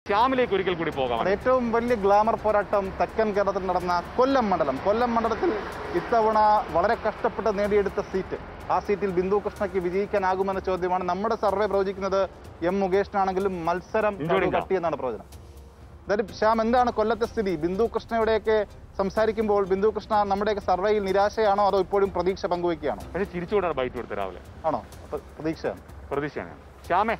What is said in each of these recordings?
ശ്യാമിലേക്ക് ഒരിക്കൽ കൂടി പോകാം അത് ഏറ്റവും വലിയ ഗ്ലാമർ പോരാട്ടം തെക്കൻ കേരളത്തിൽ നടന്ന കൊല്ലം മണ്ഡലം കൊല്ലം മണ്ഡലത്തിൽ ഇത്തവണ വളരെ കഷ്ടപ്പെട്ട് നേടിയെടുത്ത സീറ്റ് ആ സീറ്റിൽ ബിന്ദു കൃഷ്ണയ്ക്ക് വിജയിക്കാനാകുമെന്ന ചോദ്യമാണ് നമ്മുടെ സർവേ പ്രവചിക്കുന്നത് എം മുകേഷിനാണെങ്കിലും മത്സരം ഇഞ്ചോടില്ല. കട്ടിയെന്നാണ് പ്രവചനം അതായത് ശ്യാം എന്താണ് കൊല്ലത്തെ സ്ഥിതി ബിന്ദു കൃഷ്ണയുടെയൊക്കെ സംസാരിക്കുമ്പോൾ ബിന്ദു കൃഷ്ണ നമ്മുടെയൊക്കെ സർവേയിൽ നിരാശയാണോ അതോ ഇപ്പോഴും പ്രതീക്ഷ പങ്കുവയ്ക്കുകയാണോ പക്ഷേ ചിരിച്ചുകൊണ്ടാണ് ബൈറ്റ് കൊടുത്തത് രാവിലെ ആണോ അപ്പൊ പ്രതീക്ഷയാണ് പ്രതീക്ഷയാണ് ശ്യാമേ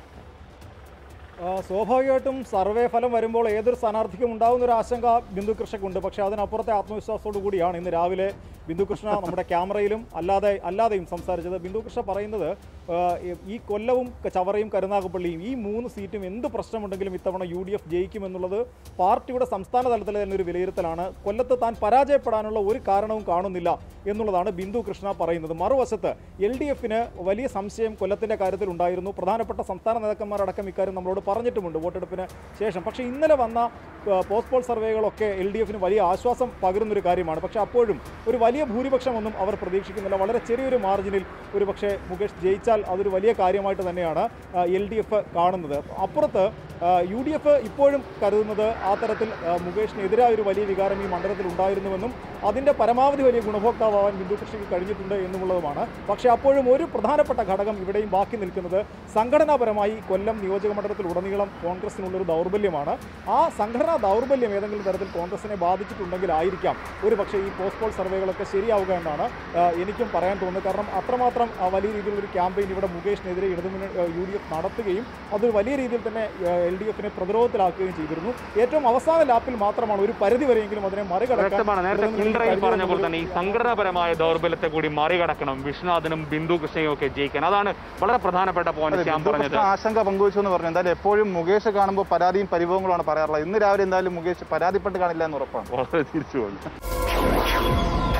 ആ, സ്വാഭാവികമായിട്ടും സർവേ ഫലം വരുമ്പോൾ ഏതൊരു സ്ഥാനാർത്ഥിക്കും ഉണ്ടാകുന്ന ഒരു ആശങ്ക ബിന്ദു കൃഷ്ണയ്ക്കുണ്ട് പക്ഷേ അതിനപ്പുറത്തെ ആത്മവിശ്വാസത്തോടു കൂടിയാണ് ഇന്ന് രാവിലെ ബിന്ദു കൃഷ്ണ നമ്മുടെ ക്യാമറയിലും അല്ലാതെ അല്ലാതെയും സംസാരിച്ചത് ബിന്ദു കൃഷ്ണ പറയുന്നത് ആ, ഈ കൊല്ലവും ചവറയും കരുനാഗപ്പള്ളിയും ഈ മൂന്ന് സീറ്റും എന്ത് പ്രശ്നമുണ്ടെങ്കിലും ഇത്തവണ യു ഡി എഫ് ജയിക്കുമെന്നുള്ളത് പാർട്ടിയുടെ സംസ്ഥാന തലത്തിലെ തന്നെ ഒരു വിലയിരുത്തലാണ് കൊല്ലത്ത് താൻ പരാജയപ്പെടാനുള്ള ഒരു കാരണവും കാണുന്നില്ല എന്നുള്ളതാണ് ബിന്ദു കൃഷ്ണ പറയുന്നത് മറുവശത്ത് എൽ ഡി എഫിന് വലിയ സംശയം കൊല്ലത്തിന്റെ കാര്യത്തിൽ ഉണ്ടായിരുന്നു പ്രധാനപ്പെട്ട സംസ്ഥാന നേതാക്കന്മാരടക്കം ഇക്കാര്യം നമ്മളോട് പറഞ്ഞിട്ടുമുണ്ട് വോട്ടെടുപ്പിന് ശേഷം പക്ഷേ ഇന്നലെ വന്ന ആ, പോസ്റ്റ് പോൾ സർവേകളൊക്കെ എൽ ഡി എഫിന് വലിയ ആശ്വാസം പകരുന്നൊരു കാര്യമാണ് പക്ഷേ അപ്പോഴും ഒരു വലിയ ഭൂരിപക്ഷമൊന്നും അവർ പ്രതീക്ഷിക്കുന്നില്ല വളരെ ചെറിയൊരു മാർജിനിൽ ഒരു പക്ഷേ മുകേഷ് ജയിച്ചാൽ അതൊരു വലിയ കാര്യമായിട്ട് തന്നെയാണ് എൽ ഡി എഫ് കാണുന്നത് അപ്പുറത്ത് യു ഡി എഫ് ഇപ്പോഴും കരുതുന്നത് ആ തരത്തിൽ ആ, മുകേഷിനെതിരായ ഒരു വലിയ വികാരം ഈ മണ്ഡലത്തിൽ ഉണ്ടായിരുന്നുവെന്നും അതിൻ്റെ പരമാവധി വലിയ ഗുണഭോക്താവാൻ ബിന്ദു കൃഷിക്ക് കഴിഞ്ഞിട്ടുണ്ട് എന്നുള്ളതുമാണ് പക്ഷേ അപ്പോഴും ഒരു പ്രധാനപ്പെട്ട ഘടകം ഇവിടെയും ബാക്കി നിൽക്കുന്നത് സംഘടനാപരമായി കൊല്ലം നിയോജക മണ്ഡലത്തിൽ ഉടനീളം കോൺഗ്രസിനുള്ളൊരു ദൗർബല്യമാണ് ആ സംഘടനാ ദൗർബല്യം ഏതെങ്കിലും തരത്തിൽ കോൺഗ്രസിനെ ബാധിച്ചിട്ടുണ്ടെങ്കിൽ ആയിരിക്കാം ഒരു പക്ഷേ ഈ പോസ്റ്റ് പോൾ സർവേകളൊക്കെ ശരിയാവുക എന്നാണ് ആ, എനിക്കും പറയാൻ തോന്നുന്നത് കാരണം അത്രമാത്രം ആ, വലിയ രീതിയിലൊരു ക്യാമ്പയിൻ ഇവിടെ മുകേഷിനെതിരെ ഇടതുമുന്നണി യു ഡി എഫ് നടത്തുകയും അതൊരു വലിയ രീതിയിൽ തന്നെ എൽ ഡി എഫിനെ പ്രതിരോധത്തിലാക്കുകയും ചെയ്തിരുന്നു ഏറ്റവും അവസാന ലാപ്പിൽ മാത്രമാണ് ഒരു പരിധി വരെയെങ്കിലും അതിനെ മറികടക്കാൻ വ്യക്തമാണ് നേരത്തെ ഇടതുമുന്നണിക്ക് കിണ്ടറയിൽ കഴിഞ്ഞു പറഞ്ഞ പോലെ എന്നുള്ളത് തന്നെ ഈ സംഘടനാപരമായ ദൗർബല്യത്തെ കൂടി മറികടക്കണം വിശ്വനാഥനും ബിന്ദു കൃഷ്ണയും ഒക്കെ ജയിക്കാൻ അതാണ് വളരെ പ്രധാനപ്പെട്ട പോയിന്റ് അതെ, ശ്യാം ബിന്ദു പറഞ്ഞത് കൃഷ്ണ ആശങ്ക പങ്കുവച്ചു എന്ന് പറഞ്ഞു എന്തായാലും എപ്പോഴും മുകേഷ് കാണുമ്പോൾ പരാതിയും പരിഭവങ്ങളുമാണ് പറയാറുള്ളത് ഇന്ന് രാവിലെ എന്തായാലും മുകേഷ് പരാതിപ്പെട്ട് കാണില്ല എന്ന് ഉറപ്പാണ് വളരെ തിരിച്ചു പോയി